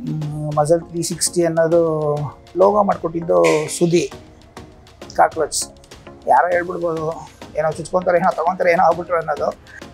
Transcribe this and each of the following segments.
ಮಜಲ್ three sixty ಅನ್ನೋದು logo ಮಾಡಿಕೊಟ್ಟಿದ್ದು ಸುದಿ ಕಾಕ್ರೋಚ್ ಯಾರೋ ಹೇಳ್ಬಿಡ್ಬೋದು ಏನೋ ಚುಚ್ಕೊಂತಾರೆ ಏನೋ ತೊಗೊತಾರೆ ಏನೋ ಆಗ್ಬಿಟ್ರು ಅನ್ನೋದು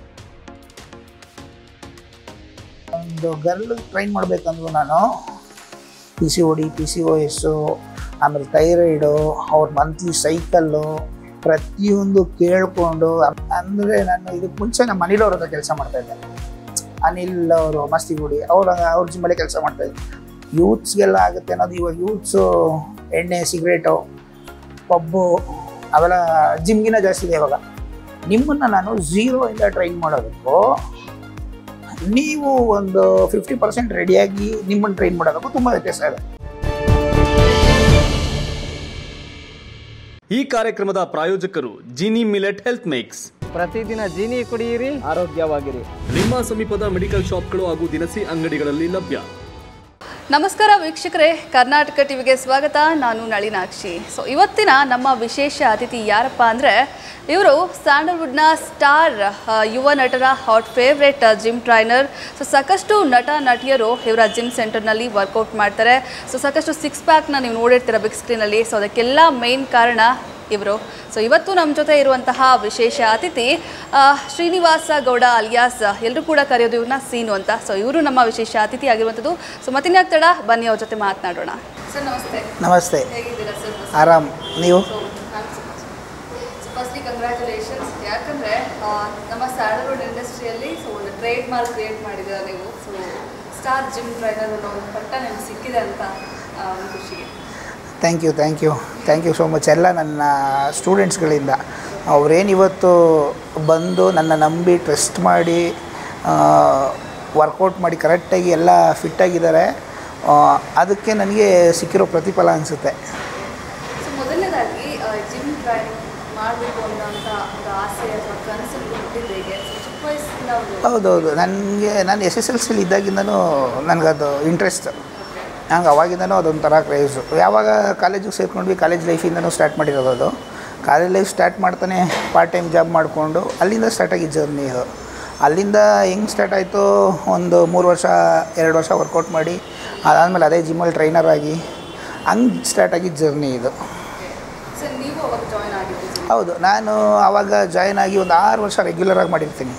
ಒಂದು ಗರ್ಲ್ ಟ್ರೈನ್ ಮಾಡಬೇಕಂದ್ರು ನಾನು P C O D P C O S ಆಮೇಲೆ ಥೈರಾಯ್ಡು ಅವ್ರ ಮಂತ್ಲಿ ಸೈಕಲ್ಲು ಪ್ರತಿಯೊಂದು ಕೇಳಿಕೊಂಡು ಅಂದರೆ ನಾನು ಇದಕ್ಕೆ ಮುಂಚೆ ನಮ್ಮ ಮನೇಲವ್ರ ಹತ್ರ ಕೆಲಸ ಮಾಡ್ತಾಯಿದ್ದೆ ಅನಿಲ್ ಅವರು ಮಸ್ತಿಗುಡಿ ಅವ್ರ ಅವ್ರ ಜಿಮ್ಮಲ್ಲೇ ಕೆಲಸ ಮಾಡ್ತಾಯಿದ್ದೆ ಯೂತ್ಸ್ಗೆಲ್ಲ ಆಗುತ್ತೆ ಅನ್ನೋದು ಇವಾಗ ಯೂತ್ಸು ಎಣ್ಣೆ ಸಿಗರೇಟು ಪಬ್ಬು ಅವೆಲ್ಲ ಜಿಮ್ಗಿನ ಜಾಸ್ತಿ ಇದೆ ಇವಾಗ ನಿಮ್ಮನ್ನು ನಾನು ಝೀರೋ ಇಂದ ಟ್ರೈನ್ ಮಾಡೋದಕ್ಕೂ ನೀವು ಒಂದು ಫಿಫ್ಟಿ ಪರ್ಸೆಂಟ್ ರೆಡಿಯಾಗಿ ನಿಮ್ಮನ್ನು ಟ್ರೈನ್ ಮಾಡೋದಕ್ಕೂ ತುಂಬ ವ್ಯತ್ಯಾಸ ಇದೆ ಈ ಕಾರ್ಯಕ್ರಮದ ಪ್ರಾಯೋಜಕರು ಜಿನಿ ಮಿಲೆಟ್ ಹೆಲ್ತ್ ಮೇಕ್ಸ್ ಪ್ರತಿದಿನ ಜೀನಿ ಕುಡಿಯಿರಿ ಆರೋಗ್ಯವಾಗಿರಿ ನಿಮ್ಮ ಸಮೀಪದ ಮೆಡಿಕಲ್ ಶಾಪ್ಗಳು ಹಾಗೂ ದಿನಸಿ ಅಂಗಡಿಗಳಲ್ಲಿ ಲಭ್ಯ ನಮಸ್ಕಾರ ವೀಕ್ಷಕರೇ ಕರ್ನಾಟಕ ಟಿವಿಗೆ ಸ್ವಾಗತ ನಾನು ನಳಿನಾಕ್ಷಿ ಸೊ ಇವತ್ತಿನ ನಮ್ಮ ವಿಶೇಷ ಅತಿಥಿ ಯಾರಪ್ಪ ಅಂದರೆ ಇವರು ಸ್ಯಾಂಡಲ್ವುಡ್ನ ಸ್ಟಾರ್ ಆ, ಯುವ ನಟರ hot favourite gym trainer so ಸಾಕಷ್ಟು ನಟ ನಟಿಯರು ಇವರ ಜಿಮ್ ಸೆಂಟರ್ನಲ್ಲಿ ವರ್ಕೌಟ್ ಮಾಡ್ತಾರೆ ಸೊ ಸಾಕಷ್ಟು ಸಿಕ್ಸ್ ಪ್ಯಾಕ್ನ ನೀವು ನೋಡಿರ್ತೀರ ಬಿಗ್ ಸ್ಕ್ರೀನಲ್ಲಿ ಸೊ ಅದಕ್ಕೆಲ್ಲ ಮೇನ್ ಕಾರಣ ಇವರು ಸೊ ಇವತ್ತು ನಮ್ಮ ಜೊತೆ ಇರುವಂತಹ ವಿಶೇಷ ಅತಿಥಿ ಆ, ಶ್ರೀನಿವಾಸ ಗೌಡ ಅಲಿಯಾಸ್ ಎಲ್ಲರೂ ಕೂಡ ಕರೆಯೋದು ಇವ್ರನ್ನ ಸೀನು ಅಂತ ಸೊ ಇವರು ನಮ್ಮ ವಿಶೇಷ ಅತಿಥಿ ಆಗಿರುವಂಥದ್ದು ಸೊ ಮತ್ತಿನ್ಯಾಕ್ ತಡ ಬನ್ನಿ ಅವ್ರ ಜೊತೆ ಮಾತನಾಡೋಣ ಸರ್ ನಮಸ್ತೆ ನಮಸ್ತೆ ಹೇಗಿದ್ದೀರಾ ಸರ್ ಆರಾಮ್ ನೀವು ಸೊ ಫಸ್ಟ್ಲಿ ಕಂಗ್ರ್ಯಾಚುಲೇಷನ್ಸ್ ಯಾಕಂದರೆ ನಮ್ಮ ಸ್ಯಾಂಡಲ್ವುಡ್ ಇಂಡಸ್ಟ್ರಿಯಲ್ಲಿ ಸೊ ಒಂದು ಟ್ರೇಡ್ ಮಾರ್ಕ್ ಕ್ರಿಯೇಟ್ ಮಾಡಿದ್ದೀರಾ ನೀವು ಸೊ ಸ್ಟಾರ್ ಜಿಮ್ ಟ್ರೈನರ್ ಅನ್ನೋ ಒಂದು ಪಟ್ಟ ನಿಮ್ಗೆ ಸಿಕ್ಕಿದೆ ಅಂತ ಆ, ಒಂದು ಖುಷಿಗೆ thank you thank you thank you so much ಎಲ್ಲ ನನ್ನ ಸ್ಟೂಡೆಂಟ್ಸ್ಗಳಿಂದ ಅವರೇನು ಇವತ್ತು ಬಂದು ನನ್ನ ನಂಬಿ ಟ್ರಸ್ಟ್ ಮಾಡಿ ವರ್ಕೌಟ್ ಮಾಡಿ ಕರೆಕ್ಟಾಗಿ ಎಲ್ಲ ಫಿಟ್ಟಾಗಿದ್ದಾರೆ ಅದಕ್ಕೆ ನನಗೆ ಸಿಕ್ಕಿರೋ ಪ್ರತಿಫಲ ಅನಿಸುತ್ತೆ ಸೊ ಮೊದಲನೇದಾಗಿ ಜಿಮ್ ಟ್ರೈನಿಂಗ್ ಮಾಡಬೇಕು ಅನ್ನೋಂಥ ಒಂದು ಆಸೆ ಅಥವಾ ಕನಸು ಹುಟ್ಟಿದ್ದು ಹೇಗೆ ಸೊ ಚಿಕ್ಕ ವಯಸ್ಸಿಂದ ಒಂದು ಹೌದೌದು ನನಗೆ ನಾನು ಎಸ್ ಎಸ್ ಎಲ್ ಸಿಲಿ ಇದ್ದಾಗಿಂದನೂ ನನಗದು ಇಂಟ್ರೆಸ್ಟ್ ನಂಗೆ ಅವಾಗಿಂದನೂ ಅದೊಂಥರ ಕ್ರೇಜು ಯಾವಾಗ ಕಾಲೇಜಿಗೆ ಸೇರ್ಕೊಂಡ್ವಿ ಕಾಲೇಜ್ ಲೈಫಿಂದನೂ ಸ್ಟಾರ್ಟ್ ಮಾಡಿರೋದು ಅದು ಕಾಲೇಜ್ ಲೈಫ್ ಸ್ಟಾರ್ಟ್ ಮಾಡ್ತಾನೆ ಪಾರ್ಟ್ ಟೈಮ್ ಜಾಬ್ ಮಾಡಿಕೊಂಡು ಅಲ್ಲಿಂದ ಸ್ಟಾರ್ಟ್ ಆಗಿದ್ದು ಜರ್ನಿ ಇದು ಅಲ್ಲಿಂದ ಹೆಂಗೆ ಸ್ಟಾರ್ಟ್ ಆಯಿತು ಒಂದು ಮೂರು ವರ್ಷ ಎರಡು ವರ್ಷ ವರ್ಕೌಟ್ ಮಾಡಿ ಅದಾದಮೇಲೆ ಅದೇ ಜಿಮ್ಮಲ್ಲಿ ಟ್ರೈನರ್ ಆಗಿ ಹಂಗೆ ಸ್ಟಾರ್ಟ್ ಆಗಿದ್ದು ಜರ್ನಿ ಇದು ಸೊ ನೀವು ಅವಾಗ ಜಾಯ್ನ್ ಆಗಿದ್ದು gym? ಹೌದು ನಾನು ಆವಾಗ ಜಾಯ್ನ್ ಆಗಿ ಒಂದು ಆರು ವರ್ಷ ರೆಗ್ಯುಲರಾಗಿ ಮಾಡಿರ್ತೀನಿ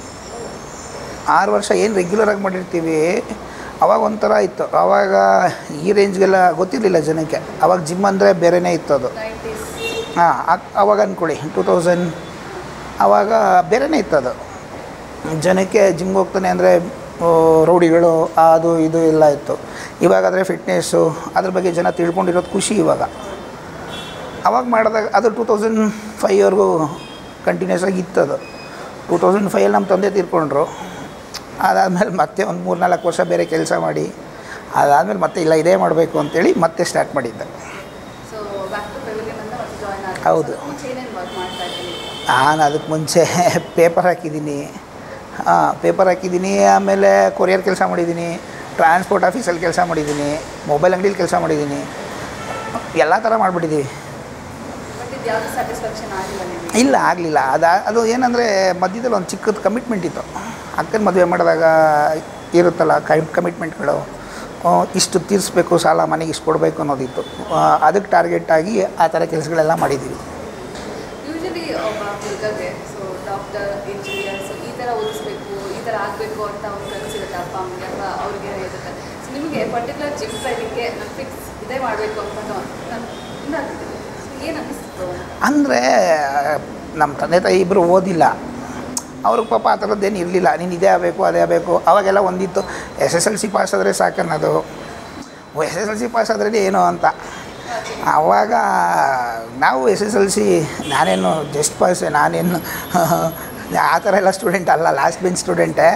ಆರು ವರ್ಷ ಏನು ರೆಗ್ಯುಲರಾಗಿ ಮಾಡಿರ್ತೀವಿ ಅವಾಗ ಒಂಥರ ಇತ್ತು ಆವಾಗ ಈ ರೇಂಜ್ಗೆಲ್ಲ ಗೊತ್ತಿರಲಿಲ್ಲ ಜನಕ್ಕೆ ಅವಾಗ ಜಿಮ್ ಅಂದರೆ ಬೇರೆನೇ ಇತ್ತು ಅದು 90s ಹಾಂ ಅವಾಗ ಅಂದ್ಕೊಳ್ಳಿ ಟೂ ತೌಸಂಡ್ ಆವಾಗ ಬೇರೆನೇ ಇತ್ತು ಅದು ಜನಕ್ಕೆ ಜಿಮ್ಗೆ ಹೋಗ್ತಾನೆ ಅಂದರೆ ರೌಡಿಗಳು ಅದು ಇದು ಎಲ್ಲ ಇತ್ತು ಇವಾಗಾದರೆ ಫಿಟ್ನೆಸ್ಸು ಅದ್ರ ಬಗ್ಗೆ ಜನ ತಿಳ್ಕೊಂಡಿರೋದು ಖುಷಿ ಇವಾಗ ಅವಾಗ ಮಾಡಿದಾಗ ಅದು ಟೂ ತೌಸಂಡ್ ಫೈವ್ವರೆಗೂ ಕಂಟಿನ್ಯೂಸ್ ಆಗಿ ಇತ್ತು ಅದು ಟೂ ತೌಸಂಡ್ ಫೈವಲ್ಲಿ ನಮ್ಮ ತಂದೆ ತೀರ್ಕೊಂಡ್ರು ಅದಾದಮೇಲೆ ಮತ್ತೆ ಒಂದು ಮೂರು ನಾಲ್ಕು ವರ್ಷ ಬೇರೆ ಕೆಲಸ ಮಾಡಿ ಅದಾದಮೇಲೆ ಮತ್ತೆ ಇಲ್ಲ ಇದೇ ಮಾಡಬೇಕು ಅಂತೇಳಿ ಮತ್ತೆ ಸ್ಟಾರ್ಟ್ ಮಾಡಿದ್ದೆ ಸೊ ಬ್ಯಾಕ್ ಟು ಪೆವಿಲಿಯನ್ ಅಂತ ಮತ್ತೆ ಜಾಯ್ನ್ ಆಗಿ ಹೌದು. ಮುಂಚೆ ಏನೇನು ವರ್ಕ್ ಮಾಡ್ತಾ ಇದ್ದೀನಿ ನಾನು ಅದಕ್ಕೆ ಮುಂಚೆ ಪೇಪರ್ ಹಾಕಿದ್ದೀನಿ ಹಾಂ ಪೇಪರ್ ಹಾಕಿದ್ದೀನಿ ಆಮೇಲೆ ಕೊರಿಯರ್ ಕೆಲಸ ಮಾಡಿದ್ದೀನಿ ಟ್ರಾನ್ಸ್ಪೋರ್ಟ್ ಆಫೀಸಲ್ಲಿ ಕೆಲಸ ಮಾಡಿದ್ದೀನಿ ಮೊಬೈಲ್ ಅಂಗಡೀಲಿ ಕೆಲಸ ಮಾಡಿದ್ದೀನಿ ಎಲ್ಲ ಥರ ಮಾಡಿಬಿಟ್ಟಿದ್ದೀವಿ ಬಟ್ ಇದು ಯಾವುದು ಸ್ಯಾಟಿಸ್ಫ್ಯಾಕ್ಷನ್ ಆಗಿಲ್ಲ ನಿಮಗೆ ಇಲ್ಲ ಆಗಲಿಲ್ಲ ಅದು ಅದು ಏನಂದರೆ ಮಧ್ಯದಲ್ಲಿ ಒಂದು ಚಿಕ್ಕದು ಕಮಿಟ್ಮೆಂಟ್ ಇತ್ತು ಅಕ್ಕನ ಮದುವೆ ಮಾಡಿದಾಗ ಇರುತ್ತಲ್ಲ ಕೈ ಕಮಿಟ್ಮೆಂಟ್ಗಳು ಆ, ಇಷ್ಟು ತೀರಿಸ್ಬೇಕು ಸಾಲ ಮನೆಗೆ ಇಷ್ಟು ಕೊಡಬೇಕು ಅನ್ನೋದಿತ್ತು ಆ, ಅದಕ್ಕೆ ಟಾರ್ಗೆಟ್ ಆಗಿ ಆ ಥರ ಕೆಲಸಗಳೆಲ್ಲ ಮಾಡಿದ್ದೀವಿ ಯೂಶಲಿ ಒಬ್ಬ ಹುಡುಗಗೆ ಸೊ ಡಾಕ್ಟರ್ ಇಂಜಿನಿಯರ್ ಸೊ ಈ ಥರ ಓದಿಸ್ಬೇಕು ಈ ಥರ ಆಗಬೇಕು ಅಂತ ಒಂದು ಕನಸಿರುತ್ತೆ ಅಪ್ಪ ಅಮ್ಮಗೆ ಅಥವಾ ಅವ್ರಿಗೆ ಇರುತ್ತೆ ಸೊ ನಿಮಗೆ ಪರ್ಟಿಕ್ಯುಲರ್ ಜಿಮ್ ಟ್ರೈನಿಂಗ್ಗೆ ನಾನು ಫಿಕ್ಸ್ ಇದೇ ಮಾಡಬೇಕು ಅಂತ ನಾನು ಇದಾಗ್ತಿದೆ ಏನು ಅನ್ನಿಸ್ತು ಅಂದರೆ ನಮ್ಮ ತಂದೆ ತಾಯಿ ಇಬ್ಬರು ಓದಿಲ್ಲ ಅವ್ರಿಗೆ ಪಾಪ ಆ ಥರದ್ದೇನು ಇರಲಿಲ್ಲ ನೀನು ಇದೇ ಆಗಬೇಕು ಅದೇ ಆಗಬೇಕು ಅವಾಗೆಲ್ಲ ಒಂದಿತ್ತು S S L C pass ಆದರೆ ಸಾಕನ್ನೋದು S S L C pass ಆದ್ರೇ ಏನೋ ಅಂತ ಆವಾಗ ನಾವು ಎಸ್ ಎಸ್ ಎಲ್ ಸಿ ನಾನೇನು ಜಸ್ಟ್ ಪಾಸ್ ನಾನೇನು ಆ ಥರ ಎಲ್ಲ ಸ್ಟೂಡೆಂಟ್ ಅಲ್ಲ ಲಾಸ್ಟ್ ಬೆಂಚ್ ಸ್ಟೂಡೆಂಟೇ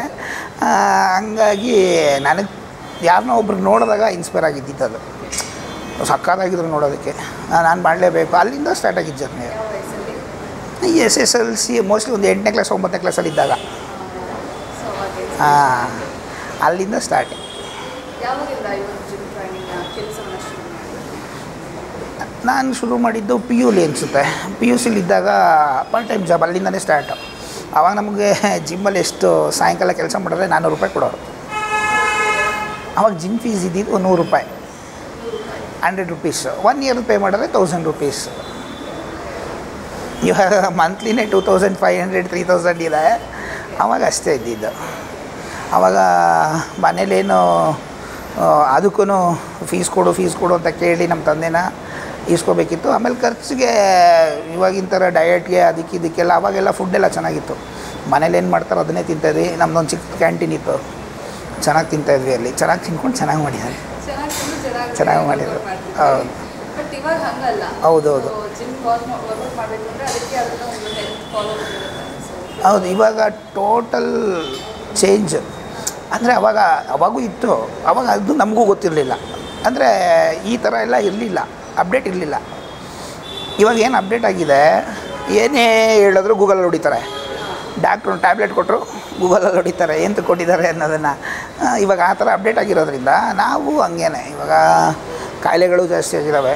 ಹಂಗಾಗಿ ನನಗೆ ಯಾರನ್ನೋ ಒಬ್ರಿಗೆ ನೋಡಿದಾಗ ಇನ್ಸ್ಪೈರ್ ಆಗಿದ್ದಿತ್ತು ಅದು ಸಕ್ಕತ್ತಾಗಿದ್ರು ನೋಡೋದಕ್ಕೆ ನಾನು ಮಾಡಲೇಬೇಕು ಅಲ್ಲಿಂದ ಸ್ಟಾರ್ಟ್ ಆಗಿದ್ದು ಜರ್ನಿ ಯಾವ ವಯಸ್ಸಲ್ಲಿ S S L C mostly ಒಂದು ಎಂಟನೇ ಕ್ಲಾಸ್ ಒಂಬತ್ತನೇ ಕ್ಲಾಸಲ್ಲಿ ಇದ್ದಾಗ ಸೊ ಹಾಗೆ ಹಾಂ ಅಲ್ಲಿಂದ ಸ್ಟಾರ್ಟ್ ಯಾವಾಗಿಂದ ಈ ಒಂದು ಜಿಮ್ ಟ್ರೈನಿಂಗ್ ಕೆಲಸವನ್ನು ಶುರು ಮಾಡಿದ್ರು ನಾನು ಶುರು ಮಾಡಿದ್ದು ಪಿ ಯುಲಿ ಅನಿಸುತ್ತೆ ಪಿ ಯು ಸಿಲಿದ್ದಾಗ ಪಾರ್ಟ್ ಟೈಮ್ ಜಾಬ್ ಅಲ್ಲಿಂದನೇ ಸ್ಟಾರ್ಟು ಆವಾಗ ನಮಗೆ ಜಿಮ್ಮಲ್ಲಿ ಎಷ್ಟು ಸಾಯಂಕಾಲ ಕೆಲಸ ಮಾಡಿದ್ರೆ ನಾನ್ನೂರು ರೂಪಾಯಿ ಕೊಡೋರು ಅವಾಗ ಜಿಮ್ ಫೀಸ್ ಇದ್ದಿದ್ದು ನೂರು ರೂಪಾಯಿ hundred rupees one year pay ಮಾಡಿದ್ರೆ ತೌಸಂಡ್ ರುಪೀಸ್ ಇವಾಗ ಮಂತ್ಲಿನೇ two thousand five hundred three thousand ಇದೆ ಅವಾಗ ಅಷ್ಟೇ ಇದ್ದಿದ್ದು ಆವಾಗ ಮನೇಲೇನು ಅದಕ್ಕೂ ಫೀಸ್ ಕೊಡು ಫೀಸ್ ಕೊಡು ಅಂತ ಕೇಳಿ ನಮ್ಮ ತಂದೆನ ಈಸ್ಕೋಬೇಕಿತ್ತು ಆಮೇಲೆ ಖರ್ಚಿಗೆ ಇವಾಗಿನ ಥರ ಡಯಟ್ಗೆ ಅದಕ್ಕೆ ಇದಕ್ಕೆಲ್ಲ ಅವಾಗೆಲ್ಲ ಫುಡ್ಡೆಲ್ಲ ಚೆನ್ನಾಗಿತ್ತು ಮನೇಲಿ ಏನು ಮಾಡ್ತಾರೋ ಅದನ್ನೇ ತಿಂತಾಯಿದ್ವಿ ನಮ್ಮದೊಂದು ಚಿಕ್ಕ ಕ್ಯಾಂಟೀನ್ ಇತ್ತು ಚೆನ್ನಾಗಿ ತಿಂತಾಯಿದ್ವಿ ಅಲ್ಲಿ ಚೆನ್ನಾಗಿ ತಿನ್ಕೊಂಡು ಚೆನ್ನಾಗಿ ಮಾಡಿದ್ದಾರೆ ಚೆನ್ನಾಗಿ ಮಾಡಿದ್ರು ಹೌದು ಬಟ್ ಇವಾಗ ಹಂಗಲ್ಲ ಹೌದೌದು ಜಿಮ್ ವರ್ಕೌಟ್ ಮಾಡಬೇಕು ಅಂದರೆ ಅದಕ್ಕೆ ಅದನ್ನ ಒಂದು ಹೆಲ್ತ್ ಫಾಲೋ ಹೌದು ಇವಾಗ ಟೋಟಲ್ ಚೇಂಜ್ ಅಂದರೆ ಅವಾಗ ಅವಾಗೂ ಇತ್ತು ಅವಾಗ ಅದು ನಮಗೂ ಗೊತ್ತಿರಲಿಲ್ಲ ಅಂದರೆ ಈ ಥರ ಎಲ್ಲ ಇರಲಿಲ್ಲ ಅಪ್ಡೇಟ್ ಇರಲಿಲ್ಲ ಇವಾಗ ಏನು ಅಪ್ಡೇಟ್ ಆಗಿದೆ ಏನೇ ಹೇಳಿದ್ರು ಗೂಗಲಲ್ಲಿ ಹೊಡಿತಾರೆ ಡಾಕ್ಟ್ರು ಟ್ಯಾಬ್ಲೆಟ್ ಕೊಟ್ಟರು ಗೂಗಲಲ್ಲಿ ಹೊಡಿತಾರೆ ಎಂತ ಕೊಟ್ಟಿದ್ದಾರೆ ಅನ್ನೋದನ್ನು ಆ, ಇವಾಗ ಆ ಥರ ಅಪ್ಡೇಟ್ ಆಗಿರೋದ್ರಿಂದ ನಾವು ಹಂಗೇನೆ ಇವಾಗ ಕಾಯಿಲೆಗಳು ಜಾಸ್ತಿ ಆಗಿದ್ದಾವೆ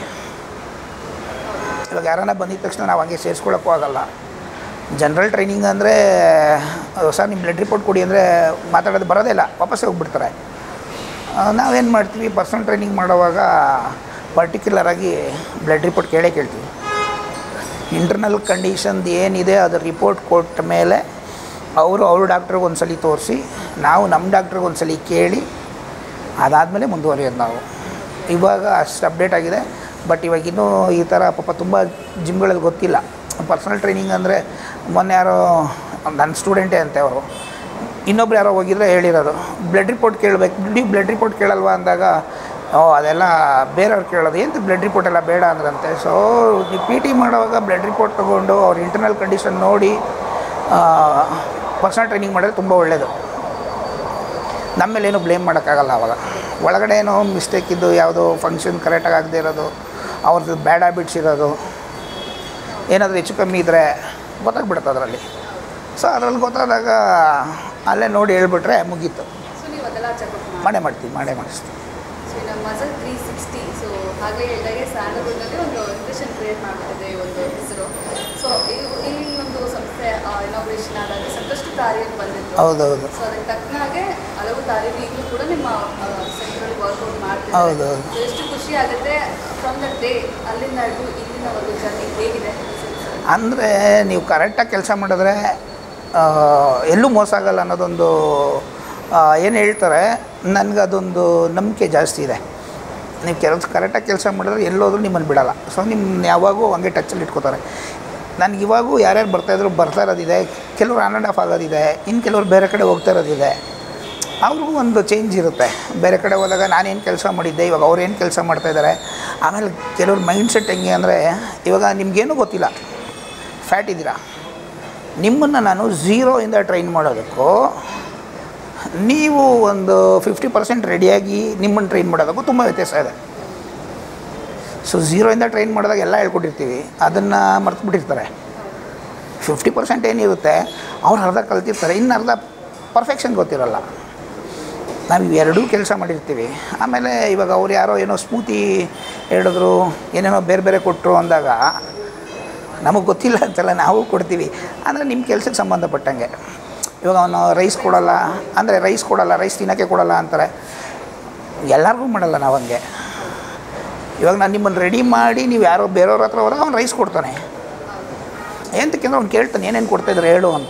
ಇವಾಗ ಯಾರನ್ನ ಬಂದಿದ ತಕ್ಷಣ ನಾವು ಹಂಗೆ ಸೇರಿಸ್ಕೊಳ್ಳೋಕ್ಕೂ ಆಗಲ್ಲ ಜನರಲ್ ಟ್ರೈನಿಂಗ್ ಅಂದರೆ ಸರ್ ನಿಮ್ಮ ಬ್ಲಡ್ ರಿಪೋರ್ಟ್ ಕೊಡಿ ಅಂದರೆ ಮಾತಾಡೋದು ಬರೋದೇ ಇಲ್ಲ ವಾಪಸ್ಸೇ ಹೋಗ್ಬಿಡ್ತಾರೆ ಆ, ನಾವೇನು ಮಾಡ್ತೀವಿ ಪರ್ಸನಲ್ ಟ್ರೈನಿಂಗ್ ಮಾಡುವಾಗ ಪರ್ಟಿಕ್ಯುಲರಾಗಿ ಬ್ಲಡ್ ರಿಪೋರ್ಟ್ ಕೇಳೇ ಕೇಳ್ತೀವಿ ಇಂಟರ್ನಲ್ ಕಂಡೀಷನ್ದು ಏನಿದೆ ಅದು ರಿಪೋರ್ಟ್ ಕೊಟ್ಟ ಮೇಲೆ ಅವರು ಅವ್ರ ಡಾಕ್ಟ್ರಿಗೆ ಒಂದು ಸಲ ತೋರಿಸಿ ನಾವು ನಮ್ಮ ಡಾಕ್ಟ್ರಿಗೆ ಒಂದು ಸಲ ಕೇಳಿ ಅದಾದಮೇಲೆ ಮುಂದುವರಿಯೋದು ನಾವು ಇವಾಗ ಅಷ್ಟು ಅಪ್ಡೇಟ್ ಆಗಿದೆ ಬಟ್ ಇವಾಗ ಇನ್ನೂ ಈ ಥರ ಪಾಪ ತುಂಬ ಜಿಮ್ಗಳಲ್ಲಿ ಗೊತ್ತಿಲ್ಲ ಪರ್ಸನಲ್ ಟ್ರೈನಿಂಗ್ ಅಂದರೆ ಮೊನ್ನೆ ಯಾರೋ ನನ್ನ ಸ್ಟೂಡೆಂಟೇ ಅಂತೆ ಅವರು ಇನ್ನೊಬ್ರು ಯಾರೋ ಹೋಗಿದ್ರೆ ಹೇಳಿರೋದು ಬ್ಲಡ್ ರಿಪೋರ್ಟ್ ಕೇಳಬೇಕು ನೀವು ಬ್ಲಡ್ ರಿಪೋರ್ಟ್ ಕೇಳಲ್ವಾ ಅಂದಾಗ ಓ ಅದೆಲ್ಲ ಬೇರೆಯವ್ರು ಕೇಳೋದು ಎಂತ ಬ್ಲಡ್ ರಿಪೋರ್ಟ್ ಎಲ್ಲ ಬೇಡ ಅಂದ್ರಂತೆ ಸೊ ನೀವು ಪಿ ಟಿ ಮಾಡುವಾಗ ಬ್ಲಡ್ ರಿಪೋರ್ಟ್ ತೊಗೊಂಡು ಅವ್ರ ಇಂಟರ್ನಲ್ ಕಂಡೀಷನ್ ನೋಡಿ ಪರ್ಸನಲ್ ಟ್ರೈನಿಂಗ್ ಮಾಡಿದ್ರೆ ತುಂಬ ಒಳ್ಳೆಯದು ನಮ್ಮ ಮೇಲೆ ಏನು ಬ್ಲೇಮ್ ಮಾಡೋಕ್ಕಾಗಲ್ಲ ಅವಾಗ ಒಳಗಡೆ ಏನೋ ಮಿಸ್ಟೇಕ್ ಇದ್ದು ಯಾವುದೋ ಫಂಕ್ಷನ್ ಕರೆಕ್ಟಾಗಿ ಆಗದೆ ಇರೋದು ಅವ್ರದ್ದು ಬ್ಯಾಡ್ ಹ್ಯಾಬಿಟ್ಸ್ ಇರೋದು ಏನಾದರೂ ಹೆಚ್ಚು ಕಮ್ಮಿ ಇದ್ದರೆ ಗೊತ್ತಾಗ್ಬಿಡುತ್ತೆ ಅದರಲ್ಲಿ ಸೊ ಅದರಲ್ಲಿ ಗೊತ್ತಾದಾಗ ಅಲ್ಲೇ ನೋಡಿ ಹೇಳ್ಬಿಟ್ರೆ ಮುಗೀತು ಸೊ ನೀವು ಅದೆಲ್ಲ ಚೆಕಪ್ ಮಾಡಿ ಮಾಡೇ ಮಾಡ್ತೀವಿ ಮಾಡೇ ಮಾಡಿಸ್ತೀವಿ ಸೊ ನಮ್ಮ ಮಜಲ್ ತ್ರೀ ಸಿಕ್ಸ್ಟಿ ಸೊ ಹಾಗೆ ಹೇಳಿದಾಗೆ ಸ್ಯಾಂಡಲ್ವುಡ್ನಲ್ಲಿ ಒಂದು ಇಂಪ್ರೆಷನ್ ಕ್ರಿಯೇಟ್ ಮಾಡ್ತಿದೆ ಈ ಒಂದು ಹೆಸರು ಸೊ ಈ ಈ ಒಂದು ಸಂಸ್ಥೆ ಇನಾಗ್ರೇಷನ್ ಆದಾಗ ಸಾಕಷ್ಟು ತಾರಿಯಲ್ಲಿ ಬಂದಿತ್ತು ಹೌದೌದು ಸೊ ಅದಕ್ಕೆ ತಕ್ಕ ಹಾಗೆ ಹಲವು ತಾರೀಕು ಈಗಲೂ ಕೂಡ ನಿಮ್ಮ ಸೆಂಟ್ರಲ್ಲಿ ವರ್ಕೌಟ್ ಮಾಡ್ತಿದ್ದಾರೆ ಹೌದೌದು. So ಎಷ್ಟು ಖುಷಿ ಆಗುತ್ತೆ ಫ್ರಮ್ ದ ಡೇ ಅಲ್ಲಿಂದ ಹಿಡಿದು ಇಲ್ಲಿನ ಒಂದು ಜರ್ನಿ ಹೇಗಿದೆ ಅಂದರೆ ನೀವು ಕರೆಕ್ಟಾಗಿ ಕೆಲಸ ಮಾಡಿದ್ರೆ ಆ, ಎಲ್ಲೂ ಮೋಸ ಆಗಲ್ಲ ಅನ್ನೋದೊಂದು ಏನು ಹೇಳ್ತಾರೆ ನನಗೆ ಅದೊಂದು ನಂಬಿಕೆ ಜಾಸ್ತಿ ಇದೆ ನೀವು ಕೆಲಸ ಕರೆಕ್ಟಾಗಿ ಕೆಲಸ ಮಾಡಿದ್ರೆ ಎಲ್ಲೋದ್ರೂ ನಿಮ್ಮನ್ನು ಬಿಡಲ್ಲ ಸೊ ನಿಮ್ಮ ಯಾವಾಗೂ ಹಂಗೆ ಟಚ್ಚಲ್ಲಿ ಇಟ್ಕೋತಾರೆ ನನಗೆ ಇವಾಗೂ ಯಾರ್ಯಾರು ಬರ್ತಾಯಿದ್ರು ಬರ್ತಾ ಇರೋದಿದೆ ಕೆಲವ್ರು ಆನ್ ಆ್ಯಂಡ್ ಆಫ್ ಆಗೋದಿದೆ ಇನ್ನು ಕೆಲವ್ರು ಬೇರೆ ಕಡೆ ಹೋಗ್ತಾ ಇರೋದಿದೆ ಅವ್ರಿಗೂ ಒಂದು ಚೇಂಜ್ ಇರುತ್ತೆ ಬೇರೆ ಕಡೆ ಹೋದಾಗ ನಾನೇನು ಕೆಲಸ ಮಾಡಿದ್ದೆ ಇವಾಗ ಅವ್ರು ಏನು ಕೆಲಸ ಮಾಡ್ತಾಯಿದ್ದಾರೆ ಆಮೇಲೆ ಕೆಲವ್ರ ಮೈಂಡ್ ಸೆಟ್ ಹೆಂಗೆ ಅಂದರೆ ಇವಾಗ ನಿಮಗೇನು ಗೊತ್ತಿಲ್ಲ ಫ್ಯಾಟ್ ಇದ್ದೀರಾ ನಿಮ್ಮನ್ನು ನಾನು ಝೀರೋಯಿಂದ ಟ್ರೈನ್ ಮಾಡೋದಕ್ಕೂ ನೀವು ಒಂದು ಫಿಫ್ಟಿ ಪರ್ಸೆಂಟ್ ರೆಡಿಯಾಗಿ ನಿಮ್ಮನ್ನು ಟ್ರೈನ್ ಮಾಡೋದಕ್ಕೂ ತುಂಬ ವ್ಯತ್ಯಾಸ ಇದೆ ಸೊ ಝೀರೋಯಿಂದ ಟ್ರೈನ್ ಮಾಡಿದಾಗ ಎಲ್ಲ ಹೇಳ್ಕೊಟ್ಟಿರ್ತೀವಿ ಅದನ್ನು ಮರ್ತುಬಿಟ್ಟಿರ್ತಾರೆ ಫಿಫ್ಟಿ ಪರ್ಸೆಂಟ್ ಏನಿರುತ್ತೆ ಅವ್ರು ಅರ್ಧ ಕಲ್ತಿರ್ತಾರೆ ಇನ್ನು ಅರ್ಧ ಪರ್ಫೆಕ್ಷನ್ ಗೊತ್ತಿರಲ್ಲ ನಾವು ಇವೆರಡೂ ಕೆಲಸ ಮಾಡಿರ್ತೀವಿ ಆಮೇಲೆ ಇವಾಗ ಅವ್ರು ಯಾರೋ ಏನೋ ಸ್ಮೂತಿ ಹೇಳಿದ್ರು ಏನೇನೋ ಬೇರೆ ಬೇರೆ ಕೊಟ್ಟರು ಅಂದಾಗ ನಮಗೆ ಗೊತ್ತಿಲ್ಲ ಅಂತಲ್ಲ ನಾವು ಕೊಡ್ತೀವಿ ಅಂದರೆ ನಿಮ್ಮ ಕೆಲಸಕ್ಕೆ ಸಂಬಂಧಪಟ್ಟಂಗೆ ಇವಾಗ ಅವನು ರೈಸ್ ಕೊಡಲ್ಲ ಅಂದರೆ ರೈಸ್ ಕೊಡಲ್ಲ ರೈಸ್ ತಿನ್ನೋಕ್ಕೆ ಕೊಡಲ್ಲ ಅಂತಾರೆ ಎಲ್ಲರಿಗೂ ಮಾಡಲ್ಲ ನಾವು ಹಂಗೆ ಇವಾಗ ನಾನು ನಿಮ್ಮನ್ನು ರೆಡಿ ಮಾಡಿ ನೀವು ಯಾರೋ ಬೇರೆಯವ್ರ ಹತ್ರ ಹೋದಾಗ ಅವ್ನು ರೈಸ್ ಕೊಡ್ತಾನೆ ಎಂತಕ್ಕೆಂದ್ರೆ ಅವ್ನು ಕೇಳ್ತಾನೆ ಏನೇನು ಕೊಡ್ತಾಯಿದ್ರೆ ಹೇಳು ಅಂತ